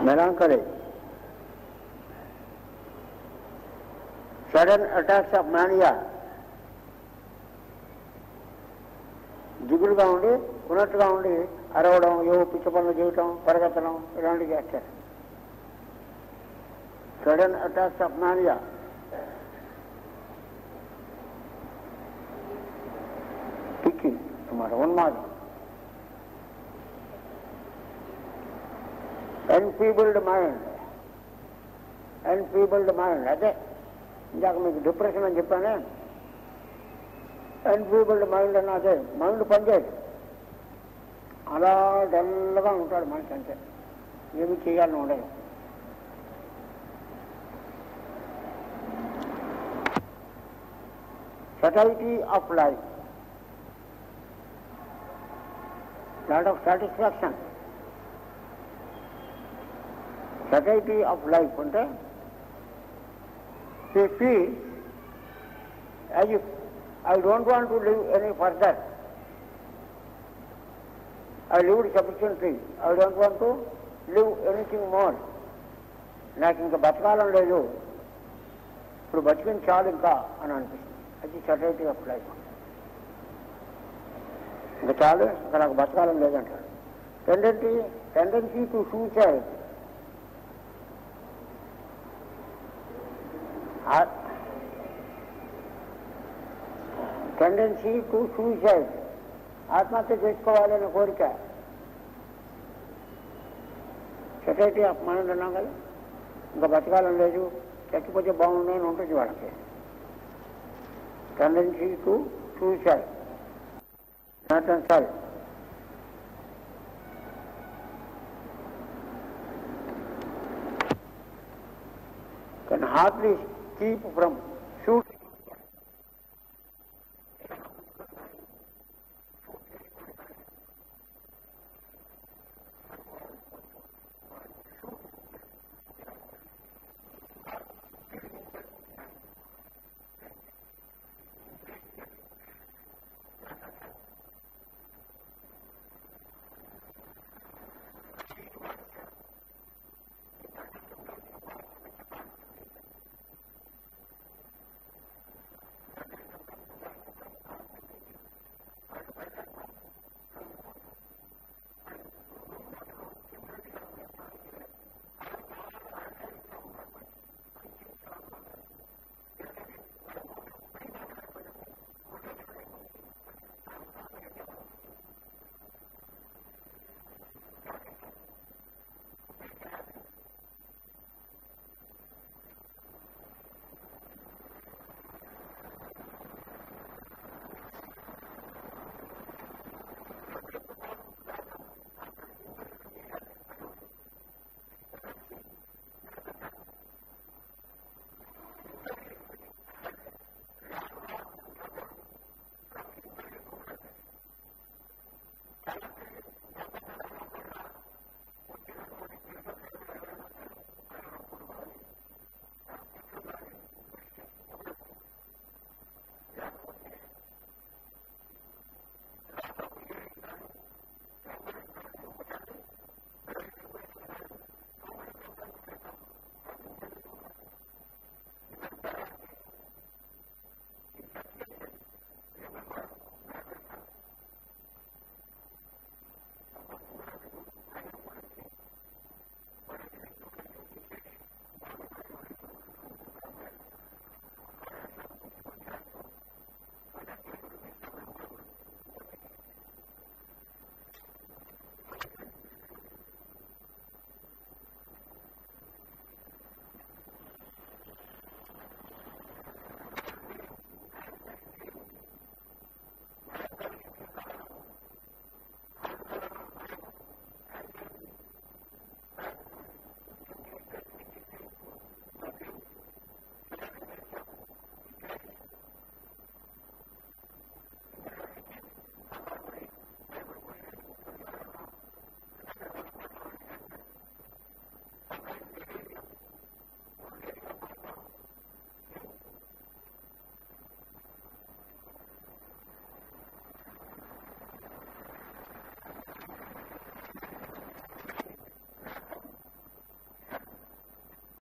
melancholy, sudden attacks of mania, దిగులుగా ఉండి ఉన్నట్టుగా ఉండి అరవడం ఏవో పిచ్చ పనులు చేయటం పరిగెత్తడం ఇలాంటివి చేస్తారు sudden attacks of mania picking అన్నమాట ఉన్మాదం ఎన్ఫీబుల్డ్ మైండ్ ఎన్ఫీబుల్డ్ మైండ్ అదే ఇందాక మీకు డిప్రెషన్ అని చెప్పానే ఎన్ఫీబుల్డ్ మైండ్ అన్న అదే మైండ్ పనిచేయదు అలా డల్గా ఉంటాడు మనిషి అంతే ఏమి చేయాలని ఉండదు satiety of life lot of satisfaction satiety of life అంటే they feel as if I don't want to live any further I lived sufficiently I don't want to live anything more నాకు ఇంకా బతకాలం లేదు ఇప్పుడు బతికింది చాలు ఇంకా అని అనిపిస్తుంది అది సటైటీ ఆఫ్ లైఫ్ ఇంకా చాలు ఇంకా నాకు బతకాలం లేదంటాడు tendency tendency to suicide tendency to suicide ఆత్మహత్య చేసుకోవాలనే కోరిక సొసైటీ ఆఫ్ మైండ్ అన్నాం కదా ఇంకా బతకాలం లేదు చచ్చిపోతే బాగుండు అని ఉంటుంది వాళ్ళకి tendency to suicide not and sorry can hardly keep from shooting